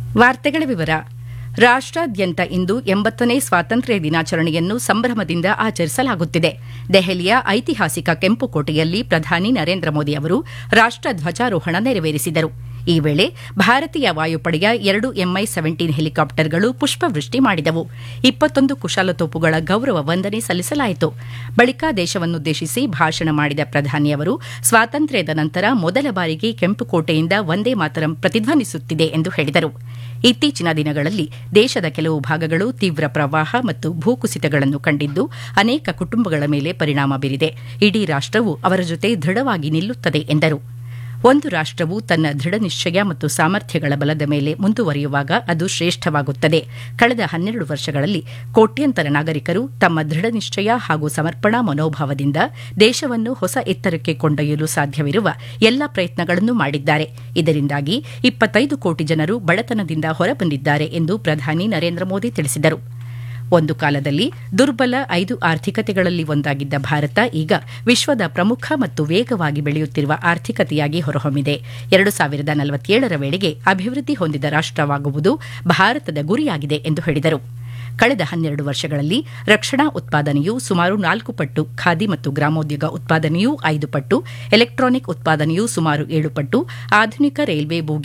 ವಾರ್ತೆಗಳ ವಿವರ ರಾಷ್ಟ್ರಾದ್ಯಂತ ಇಂದು ಎಂಬತ್ತನೇ ಸ್ವಾತಂತ್ರ್ಯ ದಿನಾಚರಣೆಯನ್ನು ಸಂಭ್ರಮದಿಂದ ಆಚರಿಸಲಾಗುತ್ತಿದೆ ದೆಹಲಿಯ ಐತಿಹಾಸಿಕ ಕೆಂಪುಕೋಟೆಯಲ್ಲಿ ಪ್ರಧಾನಿ ನರೇಂದ್ರ ಮೋದಿ ಅವರು ರಾಷ್ಟ ಧ್ವಜಾರೋಹಣ ನೆರವೇರಿಸಿದರು ಈ ವೇಳೆ ಭಾರತೀಯ ವಾಯುಪಡೆಯ ಎರಡು ಎಂಐ ಸೆವೆಂಟೀನ್ ಹೆಲಿಕಾಪ್ಟರ್ಗಳು ಪುಷ್ಪವೃಷ್ಟಿ ಮಾಡಿದವು ಇಪ್ಪತ್ತೊಂದು ಕುಶಾಲತೋಪುಗಳ ಗೌರವ ವಂದನೆ ಸಲ್ಲಿಸಲಾಯಿತು ಬಳಿಕ ದೇಶವನ್ನುದ್ದೇಶಿಸಿ ಭಾಷಣ ಮಾಡಿದ ಪ್ರಧಾನಿ ಅವರು ಸ್ವಾತಂತ್ರ್ಯದ ನಂತರ ಮೊದಲ ಬಾರಿಗೆ ಕೆಂಪುಕೋಟೆಯಿಂದ ವಂದೇ ಮಾತರಂ ಪ್ರತಿಧ್ವನಿಸುತ್ತಿದೆ ಎಂದು ಹೇಳಿದರು ಇತ್ತೀಚಿನ ದಿನಗಳಲ್ಲಿ ದೇಶದ ಕೆಲವು ಭಾಗಗಳು ತೀವ್ರ ಪ್ರವಾಹ ಮತ್ತು ಭೂಕುಸಿತಗಳನ್ನು ಕಂಡಿದ್ದು ಅನೇಕ ಕುಟುಂಬಗಳ ಮೇಲೆ ಪರಿಣಾಮ ಬೀರಿದೆ ಇಡೀ ರಾಷ್ಟವು ಅವರ ಜೊತೆ ದೃಢವಾಗಿ ನಿಲ್ಲುತ್ತದೆ ಎಂದರು ಒಂದು ರಾಷ್ಟವು ತನ್ನ ದೃಢ ನಿಶ್ಚಯ ಮತ್ತು ಸಾಮರ್ಥ್ಯಗಳ ಬಲದ ಮೇಲೆ ಮುಂದುವರಿಯುವಾಗ ಅದು ಶ್ರೇಷ್ಠವಾಗುತ್ತದೆ ಕಳೆದ ಹನ್ನೆರಡು ವರ್ಷಗಳಲ್ಲಿ ಕೋಟ್ಯಂತರ ನಾಗರಿಕರು ತಮ್ಮ ದೃಢ ನಿಶ್ಚಯ ಹಾಗೂ ಸಮರ್ಪಣಾ ಮನೋಭಾವದಿಂದ ದೇಶವನ್ನು ಹೊಸ ಎತ್ತರಕ್ಕೆ ಕೊಂಡೊಯ್ಯಲು ಸಾಧ್ಯವಿರುವ ಎಲ್ಲ ಪ್ರಯತ್ನಗಳನ್ನು ಮಾಡಿದ್ದಾರೆ ಇದರಿಂದಾಗಿ ಇಪ್ಪತ್ತೈದು ಕೋಟಿ ಜನರು ಬಡತನದಿಂದ ಹೊರಬಂದಿದ್ದಾರೆ ಎಂದು ಪ್ರಧಾನಿ ನರೇಂದ್ರ ಮೋದಿ ತಿಳಿಸಿದರು ಒಂದು ಕಾಲದಲ್ಲಿ ದುರ್ಬಲ ಐದು ಆರ್ಥಿಕತೆಗಳಲ್ಲಿ ಒಂದಾಗಿದ್ದ ಭಾರತ ಈಗ ವಿಶ್ವದ ಪ್ರಮುಖ ಮತ್ತು ವೇಗವಾಗಿ ಬೆಳೆಯುತ್ತಿರುವ ಆರ್ಥಿಕತೆಯಾಗಿ ಹೊರಹೊಮ್ಮಿದೆ ಎರಡು ಸಾವಿರದ ನಲವತ್ತೇಳರ ವೇಳೆಗೆ ಅಭಿವೃದ್ಧಿ ಹೊಂದಿದ ರಾಷ್ಟವಾಗುವುದು ಭಾರತದ ಗುರಿಯಾಗಿದೆ ಎಂದು ಹೇಳಿದರು ಕಳೆದ ಹನ್ನೆರಡು ವರ್ಷಗಳಲ್ಲಿ ರಕ್ಷಣಾ ಉತ್ಪಾದನೆಯು ಸುಮಾರು ನಾಲ್ಕು ಪಟ್ಟು ಖಾದಿ ಮತ್ತು ಗ್ರಾಮೋದ್ಯೋಗ ಉತ್ಪಾದನೆಯೂ ಐದು ಪಟ್ಟು ಎಲೆಕ್ಟ್ರಾನಿಕ್ ಉತ್ಪಾದನೆಯೂ ಸುಮಾರು ಏಳು ಪಟ್ಟು ಆಧುನಿಕ ರೈಲ್ವೆ ಬೋಗಿ